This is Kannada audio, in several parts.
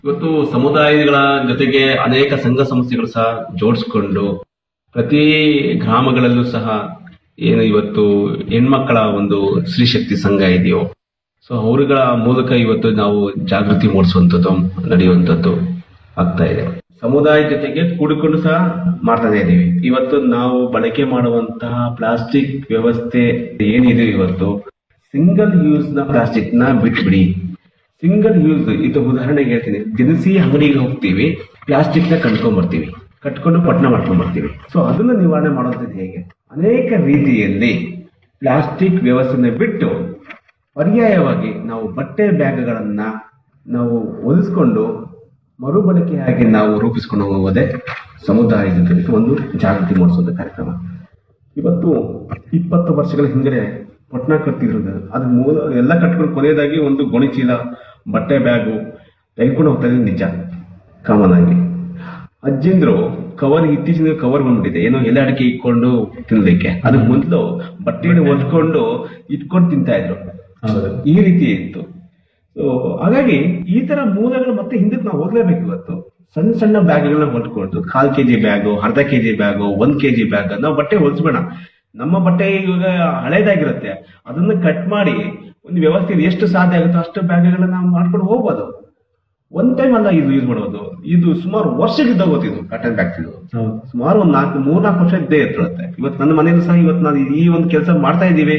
ಇವತ್ತು ಸಮುದಾಯಗಳ ಜೊತೆಗೆ ಅನೇಕ ಸಂಘ ಸಂಸ್ಥೆಗಳು ಸಹ ಜೋಡಿಸ್ಕೊಂಡು ಪ್ರತಿ ಗ್ರಾಮಗಳಲ್ಲೂ ಸಹ ಏನು ಇವತ್ತು ಹೆಣ್ಮಕ್ಕಳ ಒಂದು ಸ್ತ್ರೀ ಶಕ್ತಿ ಸಂಘ ಇದೆಯೋ ಸೊ ಅವರುಗಳ ಮೂಲಕ ಇವತ್ತು ನಾವು ಜಾಗೃತಿ ಮೂಡಿಸುವಂಥದ್ದು ನಡೆಯುವಂಥದ್ದು ಆಗ್ತಾ ಇದೆ ಸಮುದಾಯ ಜೊತೆಗೆ ಕೂಡಿಕೊಂಡು ಸಹ ಮಾಡ್ತಾನೆ ಇದೀವಿ ಇವತ್ತು ನಾವು ಬಳಕೆ ಮಾಡುವಂತಹ ಪ್ಲಾಸ್ಟಿಕ್ ವ್ಯವಸ್ಥೆ ಏನಿದೆ ಇವತ್ತು ಸಿಂಗಲ್ ಯೂಸ್ ನ ಪ್ಲಾಸ್ಟಿಕ್ ನ ಬಿಟ್ಬಿಡಿ ಸಿಂಗಲ್ ಯೂಸ್ ಇದು ಉದಾಹರಣೆಗೆ ಹೇಳ್ತೀನಿ ದಿನಸಿ ಅಂಗಡಿಗೆ ಹೋಗ್ತೀವಿ ಪ್ಲಾಸ್ಟಿಕ್ ನ ಕಂಡ್ಕೊಂಡ್ ಬರ್ತೀವಿ ಕಟ್ಕೊಂಡು ಪಟ್ನ ಮಾಡ್ಕೊಂಡ್ ಬರ್ತೀವಿ ಸೊ ಅದನ್ನ ನಿವಾರಣೆ ಮಾಡೋದು ಹೇಗೆ ಅನೇಕ ರೀತಿಯಲ್ಲಿ ಪ್ಲಾಸ್ಟಿಕ್ ವ್ಯವಸ್ಥೆನ ಬಿಟ್ಟು ಪರ್ಯಾಯವಾಗಿ ನಾವು ಬಟ್ಟೆ ಬ್ಯಾಗ್ಗಳನ್ನ ನಾವು ಒಲಿಸ್ಕೊಂಡು ಮರುಬಳಕೆಯಾಗಿ ನಾವು ರೂಪಿಸ್ಕೊಂಡು ಹೋಗೋದೇ ಸಮುದಾಯದ ಜೊತೆಗೆ ಒಂದು ಜಾಗೃತಿ ಮೂಡಿಸೋದು ಕಾರ್ಯಕ್ರಮ ಇವತ್ತು ಇಪ್ಪತ್ತು ವರ್ಷಗಳ ಹಿಂದೆ ಪಟ್ನ ಕಟ್ತಿರೋದು ಅದು ಮೂಲ ಎಲ್ಲ ಕಟ್ಕೊಂಡು ಕೊನೆಯದಾಗಿ ಒಂದು ಗೋಣಿಚೀಲ ಬಟ್ಟೆ ಬ್ಯಾಗು ತೆಗೆದುಕೊಂಡು ಹೋಗ್ತಾ ಇದ್ದು ನಿಜ ಕಾಮನ್ ಆಗಿ ಅಜ್ಜಿಂದ್ರು ಕವರ್ ಇತ್ತೀಚಿನ ಕವರ್ ಬಂದ್ಬಿಟ್ಟಿದೆ ಏನೋ ಎಲೆ ಅಡಿಕೆ ಇಟ್ಕೊಂಡು ತಿನ್ಲಿಕ್ಕೆ ಅದು ಮೊದಲು ಬಟ್ಟೆಯನ್ನು ಒದ್ಕೊಂಡು ಇಟ್ಕೊಂಡು ತಿಂತಾ ಇದ್ರು ಈ ರೀತಿ ಇತ್ತು ಸೊ ಹಾಗಾಗಿ ಈ ತರ ಮೂಲಗಳು ಮತ್ತೆ ಹಿಂದಕ್ಕೆ ನಾವು ಹೋಗ್ಲೇಬೇಕು ಇವತ್ತು ಸಣ್ಣ ಸಣ್ಣ ಬ್ಯಾಗ್ಗಳನ್ನ ಹೊಲ್ಕೊಂಡು ಕಾಲ್ ಕೆಜಿ ಬ್ಯಾಗು ಅರ್ಧ ಕೆಜಿ ಬ್ಯಾಗು ಒಂದ್ ಕೆಜಿ ಬ್ಯಾಗ್ ನಾವು ಬಟ್ಟೆ ಹೊಲಿಸ್ಬೇಡ ನಮ್ಮ ಬಟ್ಟೆ ಇವಾಗ ಹಳೇದಾಗಿರುತ್ತೆ ಅದನ್ನ ಕಟ್ ಮಾಡಿ ಒಂದು ವ್ಯವಸ್ಥೆ ಎಷ್ಟು ಸಾಧ್ಯ ಆಗುತ್ತೋ ಅಷ್ಟು ಬ್ಯಾಗ್ಗಳನ್ನ ನಾವು ಮಾಡ್ಕೊಂಡು ಹೋಗ್ಬೋದು ಒಂದ್ ಟೈಮ್ ಅಲ್ಲ ಇದು ಯೂಸ್ ಮಾಡೋದು ಇದು ಸುಮಾರು ವರ್ಷದಿಂದ ಗೊತ್ತಿದ್ದು ಕಾಟನ್ ಬ್ಯಾಗ್ಸ್ ಇದು ಸುಮಾರು ಒಂದ್ ನಾಲ್ಕು ಮೂರ್ ನಾಲ್ಕು ವರ್ಷ ಇದ್ದೇ ಇರುತ್ತೆ ಇವತ್ತು ನನ್ನ ಮನೆಯಲ್ಲೂ ಸಹ ಇವತ್ತು ನಾನು ಈ ಒಂದು ಕೆಲಸ ಮಾಡ್ತಾ ಇದ್ದೀವಿ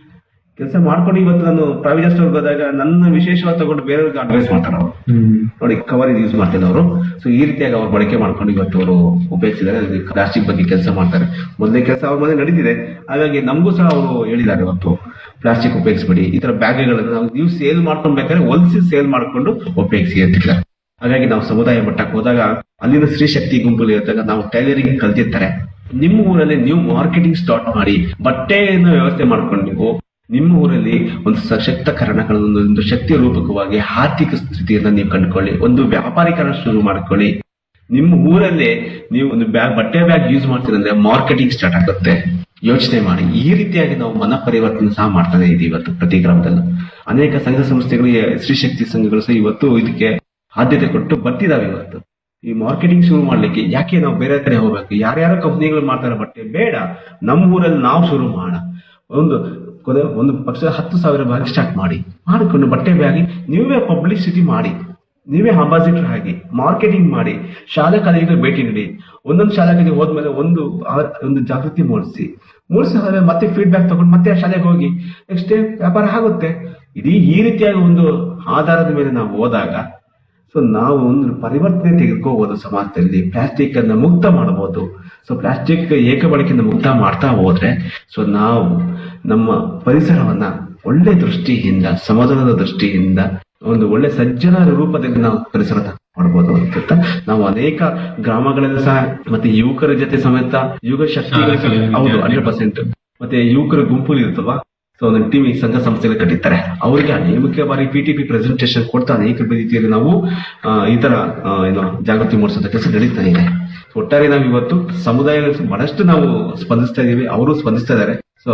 ಕೆಲಸ ಮಾಡ್ಕೊಂಡು ಇವತ್ತು ನಾನು ಪ್ರಾವಿಜನ್ ಸ್ಟೋರ್ ಹೋದಾಗ ನನ್ನ ವಿಶೇಷವಾಗಿ ತಗೊಂಡು ಬೇರೆಯವ್ರಿಗೆ ಅಡ್ವೈಸ್ ಮಾಡ್ತಾರೆ ಅವರು ನೋಡಿ ಕವರ್ ಯೂಸ್ ಮಾಡ್ತಿಲ್ಲ ಅವರು ಸೊ ಈ ರೀತಿಯಾಗಿ ಅವ್ರು ಬಳಕೆ ಮಾಡ್ಕೊಂಡು ಇವತ್ತು ಅವರು ಉಪಯೋಗಿಸಿದ್ದಾರೆ ಪ್ಲಾಸ್ಟಿಕ್ ಬಗ್ಗೆ ಕೆಲಸ ಮಾಡ್ತಾರೆ ಮೊದಲನೇ ಕೆಲಸ ಅವ್ರ ಮನೆ ನಡೀತಿದೆ ಹಾಗಾಗಿ ನಮಗೂ ಸಹ ಅವರು ಹೇಳಿದ್ದಾರೆ ಇವತ್ತು ಪ್ಲಾಸ್ಟಿಕ್ ಉಪಯೋಗಿಸಬೇಡಿ ಈ ತರ ಬ್ಯಾಗ್ಗಳನ್ನು ನಾವು ನೀವು ಸೇಲ್ ಮಾಡ್ಕೊಬೇಕಾದ್ರೆ ಹೊಲ್ಸಿ ಸೇಲ್ ಮಾಡ್ಕೊಂಡು ಉಪಯೋಗಿಸಿ ಅಂತಿದ್ದಾರೆ ಹಾಗಾಗಿ ನಾವು ಸಮುದಾಯ ಮಟ್ಟಕ್ಕೆ ಹೋದಾಗ ಅಲ್ಲಿನ ಸ್ತ್ರೀ ಶಕ್ತಿ ಗುಂಪಲ್ಲಿ ಇದ್ದಾಗ ನಾವು ಟೈಲರಿಂಗ್ ಕಲ್ತಿರ್ತಾರೆ ನಿಮ್ಮ ಊರಲ್ಲಿ ನೀವು ಮಾರ್ಕೆಟಿಂಗ್ ಸ್ಟಾರ್ಟ್ ಮಾಡಿ ಬಟ್ಟೆಯನ್ನು ವ್ಯವಸ್ಥೆ ಮಾಡ್ಕೊಂಡು ನೀವು ನಿಮ್ಮ ಊರಲ್ಲಿ ಒಂದು ಸಶಕ್ತಕರಣಗಳನ್ನು ಒಂದು ಶಕ್ತಿ ರೂಪಕವಾಗಿ ಆರ್ಥಿಕ ಸ್ಥಿತಿಯನ್ನ ನೀವು ಕಂಡುಕೊಳ್ಳಿ ಒಂದು ವ್ಯಾಪಾರೀಕರಣ ಶುರು ಮಾಡ್ಕೊಳ್ಳಿ ನಿಮ್ಮ ಊರಲ್ಲೇ ನೀವು ಒಂದು ಬ್ಯಾಗ್ ಬಟ್ಟೆ ಬ್ಯಾಗ್ ಯೂಸ್ ಮಾಡ್ತೀರಂದ್ರೆ ಮಾರ್ಕೆಟಿಂಗ್ ಸ್ಟಾರ್ಟ್ ಆಗುತ್ತೆ ಯೋಚನೆ ಮಾಡಿ ಈ ರೀತಿಯಾಗಿ ನಾವು ಮನ ಪರಿವರ್ತನೆ ಸಹ ಮಾಡ್ತಾನೆ ಇದೀವಿ ಇವತ್ತು ಪ್ರತಿ ಗ್ರಾಮದಲ್ಲೂ ಅನೇಕ ಸಂಘ ಸಂಸ್ಥೆಗಳು ಸ್ತ್ರೀ ಶಕ್ತಿ ಸಂಘಗಳು ಸಹ ಇವತ್ತು ಇದಕ್ಕೆ ಆದ್ಯತೆ ಕೊಟ್ಟು ಬರ್ತಿದಾವೆ ಇವತ್ತು ಈ ಮಾರ್ಕೆಟಿಂಗ್ ಶುರು ಮಾಡ್ಲಿಕ್ಕೆ ಯಾಕೆ ನಾವು ಬೇರೆ ಕಡೆ ಹೋಗ್ಬೇಕು ಯಾರ್ಯಾರೋ ಕಂಪ್ನಿಗಳು ಮಾಡ್ತಾರೆ ಬಟ್ಟೆ ಬೇಡ ನಮ್ಮ ಊರಲ್ಲಿ ನಾವು ಶುರು ಮಾಡೋಣ ಒಂದು ಕೊನೆ ಒಂದು ಪಕ್ಷ ಹತ್ತು ಸಾವಿರ ಬ್ಯಾಗ್ ಸ್ಟಾರ್ಟ್ ಮಾಡಿ ಮಾಡಿಕೊಂಡು ಬಟ್ಟೆ ಬ್ಯಾಗಿ ನೀವೇ ಪಬ್ಲಿಸಿಟಿ ಮಾಡಿ ನೀವೇ ಅಂಬಾಸಿಡರ್ ಆಗಿ ಮಾರ್ಕೆಟಿಂಗ್ ಮಾಡಿ ಶಾಲಾ ಕಾಲೇಜುಗಳಿಗೆ ಭೇಟಿ ನೀಡಿ ಒಂದೊಂದು ಶಾಲಾ ಕಾಲೇಜಿಗೆ ಹೋದ್ಮೇಲೆ ಒಂದು ಆ- ಒಂದು ಜಾಗೃತಿ ಮೂಡಿಸಿ ಮೂಡಿಸಿ ಆದ್ಮೇಲೆ ಮತ್ತೆ ಫೀಡ್ಬ್ಯಾಕ್ ತಗೊಂಡು ಮತ್ತೆ ಆ ಶಾಲೆಗೆ ಹೋಗಿ ನೆಕ್ಸ್ಟ್ ಡೇ ವ್ಯಾಪಾರ ಆಗುತ್ತೆ ಇಡೀ ಈ ರೀತಿಯಾಗಿ ಒಂದು ಆಧಾರದ ಮೇಲೆ ನಾವು ಹೋದಾಗ ಸೊ ನಾವು ಒಂದು ಪರಿವರ್ತನೆ ತೆಗೆದುಕೋಬಹುದು ಸಮಾಜದಲ್ಲಿ ಪ್ಲಾಸ್ಟಿಕ್ ಅನ್ನ ಮುಕ್ತ ಮಾಡಬಹುದು ಸೊ ಪ್ಲಾಸ್ಟಿಕ್ ಏಕ ಬಳಕೆಯಿಂದ ಮುಕ್ತ ಮಾಡ್ತಾ ಹೋದ್ರೆ ಸೊ ನಾವು ನಮ್ಮ ಪರಿಸರವನ್ನ ಒಳ್ಳೆ ದೃಷ್ಟಿಯಿಂದ ಸಮಾಧಾನದ ದೃಷ್ಟಿಯಿಂದ ಒಂದು ಒಳ್ಳೆ ಸಜ್ಜನರ ರೂಪದಲ್ಲಿ ನಾವು ಪರಿಸರ ಮಾಡಬಹುದು ಅಂತ ನಾವು ಅನೇಕ ಗ್ರಾಮಗಳಲ್ಲಿ ಸಹ ಮತ್ತೆ ಯುವಕರ ಜೊತೆ ಸಮೇತ ಯುವ ಶಕ್ತಿಗಳ ಹೌದು ಹಂಡ್ರೆಡ್ ಪರ್ಸೆಂಟ್ ಮತ್ತೆ ಯುವಕರ ಗುಂಪು ಇರುತ್ತಲ್ವಾ ಸೊ ಒಂದು ಟೀಮ್ ಸಂಘ ಸಂಸ್ಥೆಗಳು ಕಟ್ಟಿರ್ತಾರೆ ಅವರಿಗೆ ಅನೇಕ ಬಾರಿ ಪಿ ಟಿ ಪಿ ಪ್ರೆಸೆಂಟೇಷನ್ ಕೊಡ್ತಾ ಅನೇಕ ರೀತಿಯಲ್ಲಿ ನಾವು ಆ, ಈ ತರ ಆ, ಏನು ಜಾಗೃತಿ ಮೂಡಿಸೋದ ಕೆಲಸ ನಡೀತಾ ಇದೆ ಒಟ್ಟಾರೆ ನಾವು ಇವತ್ತು ಸಮುದಾಯ ಬಹಳಷ್ಟು ನಾವು ಸ್ಪಂದಿಸ್ತಾ ಇದೀವಿ ಅವರು ಸ್ಪಂದಿಸ್ತಾ ಇದ್ದಾರೆ ಸೊ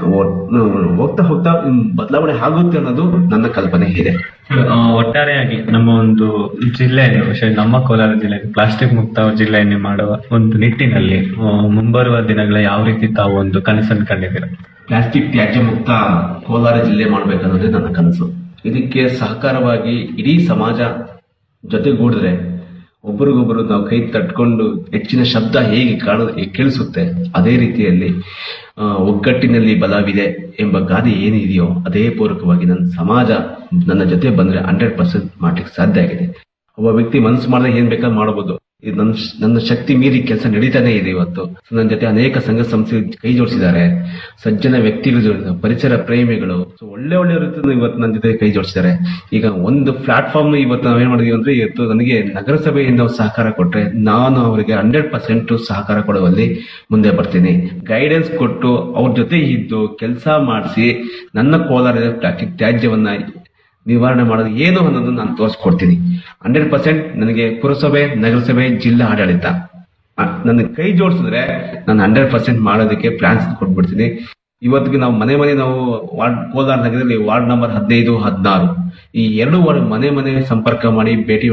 ಹೋಗ್ತಾ ಹೋಗ್ತಾ ಇನ್ ಬದಲಾವಣೆ ಆಗುತ್ತೆ ಅನ್ನೋದು ನನ್ನ ಕಲ್ಪನೆ ಇದೆ ಆ, ಒಟ್ಟಾರೆಯಾಗಿ ನಮ್ಮ ಒಂದು ಜಿಲ್ಲೆಯನ್ನು ವಿಶೇಷ ನಮ್ಮ ಕೋಲಾರ ಜಿಲ್ಲೆ ಪ್ಲಾಸ್ಟಿಕ್ ಮುಕ್ತ ಜಿಲ್ಲೆಯನ್ನೇ ಮಾಡುವ ಒಂದು ನಿಟ್ಟಿನಲ್ಲಿ ಆ, ಮುಂಬರುವ ದಿನಗಳ ಯಾವ ರೀತಿ ತಾವು ಒಂದು ಕನಸನ್ನು ಕಂಡಿದ್ದೀರಾ ಪ್ಲಾಸ್ಟಿಕ್ ತ್ಯಾಜ್ಯ ಮುಕ್ತ ಕೋಲಾರ ಜಿಲ್ಲೆ ಮಾಡ್ಬೇಕನ್ನೋದೇ ನನ್ನ ಕನಸು ಇದಕ್ಕೆ ಸಹಕಾರವಾಗಿ ಇಡೀ ಸಮಾಜ ಜೊತೆಗೂಡಿದ್ರೆ ಒಬ್ಬರಿಗೊಬ್ಬರು ನಾವು ಕೈ ತಟ್ಕೊಂಡು ಹೆಚ್ಚಿನ ಶಬ್ದ ಹೇಗೆ ಕಾಣ ಕೇಳಿಸುತ್ತೆ ಅದೇ ರೀತಿಯಲ್ಲಿ ಆ, ಒಗ್ಗಟ್ಟಿನಲ್ಲಿ ಬಲವಿದೆ ಎಂಬ ಗಾದೆ ಏನಿದೆಯೋ ಅದೇ ಪೂರಕವಾಗಿ ನನ್ನ ಸಮಾಜ ನನ್ನ ಜೊತೆ ಬಂದ್ರೆ ಹಂಡ್ರೆಡ್ ಪರ್ಸೆಂಟ್ ಮಾಡ್ಲಿಕ್ಕೆ ಸಾಧ್ಯ ಆಗಿದೆ ಒಬ್ಬ ವ್ಯಕ್ತಿ ಮನಸ್ಸು ಮಾಡಿದ್ರೆ ಏನ್ ಬೇಕಾದ್ರೂ ಮಾಡಬಹುದು ಇದು ನನ್ನ ನನ್ನ ಶಕ್ತಿ ಮೀರಿ ಕೆಲಸ ನಡೀತಾನೆ ಇದೆ ಇವತ್ತು So, ನನ್ನ ಜೊತೆ ಅನೇಕ ಸಂಘ ಸಂಸ್ಥೆ ಕೈ ಜೋಡಿಸಿದ್ದಾರೆ ಸಜ್ಜನ ವ್ಯಕ್ತಿಗಳು ಜೋಡಿಸಿದ್ದಾರೆ, ಪರಿಸರ ಪ್ರೇಮಿಗಳು ಸೊ ಒಳ್ಳೆ ಒಳ್ಳೆ ರೀತಿಯಿಂದ ಇವತ್ತು ನನ್ನ ಜೊತೆ ಕೈ ಜೋಡಿಸಿದ್ದಾರೆ ಈಗ ಒಂದು ಪ್ಲಾಟ್ಫಾರ್ಮ್ ಇವತ್ತು ನಾವೇನ್ ಮಾಡಿದೀವಿ ಅಂದ್ರೆ ಇವತ್ತು ನನಗೆ ನಗರಸಭೆಯಿಂದ ಸಹಕಾರ ಕೊಟ್ರೆ ನಾನು ಅವರಿಗೆ ಹಂಡ್ರೆಡ್ ಪರ್ಸೆಂಟ್ ಸಹಕಾರ ಕೊಡುವಲ್ಲಿ ಮುಂದೆ ಬರ್ತೀನಿ ಗೈಡೆನ್ಸ್ ಕೊಟ್ಟು ಅವ್ರ ಜೊತೆ ಇದ್ದು ಕೆಲಸ ಮಾಡಿಸಿ ನನ್ನ ಕೋಲಾರದ ಪ್ಲಾಸ್ಟಿಕ್ ತ್ಯಾಜ್ಯವನ್ನ ನಿವಾರಣೆ ಮಾಡೋದು ಏನು ಅನ್ನೋದು ನಾನು ತೋರಿಸ್ಕೊಡ್ತೀನಿ ಹಂಡ್ರೆಡ್ ಪರ್ಸೆಂಟ್ ನನಗೆ ಪುರಸಭೆ ನಗರಸಭೆ ಜಿಲ್ಲಾ ಆಡಳಿತ ಆ, ನನ್ನ ಕೈ ಜೋಡಿಸಿದ್ರೆ ನಾನು ಹಂಡ್ರೆಡ್ ಪರ್ಸೆಂಟ್ ಮಾಡೋದಕ್ಕೆ ಪ್ಲಾನ್ಸ್ ಕೊಟ್ಬಿಡ್ತೀನಿ ಇವತ್ತಿಗೆ ನಾವು ಮನೆ ಮನೆ ನಾವು ವಾರ್ಡ್ ಕೋಲಾರ ನಗರದಲ್ಲಿ ವಾರ್ಡ್ ನಂಬರ್ ಹದಿನೈದು ಹದಿನಾರು ಈ ಎರಡು ವಾರ್ಡ್ ಮನೆ ಮನೆ ಸಂಪರ್ಕ ಮಾಡಿ ಭೇಟಿ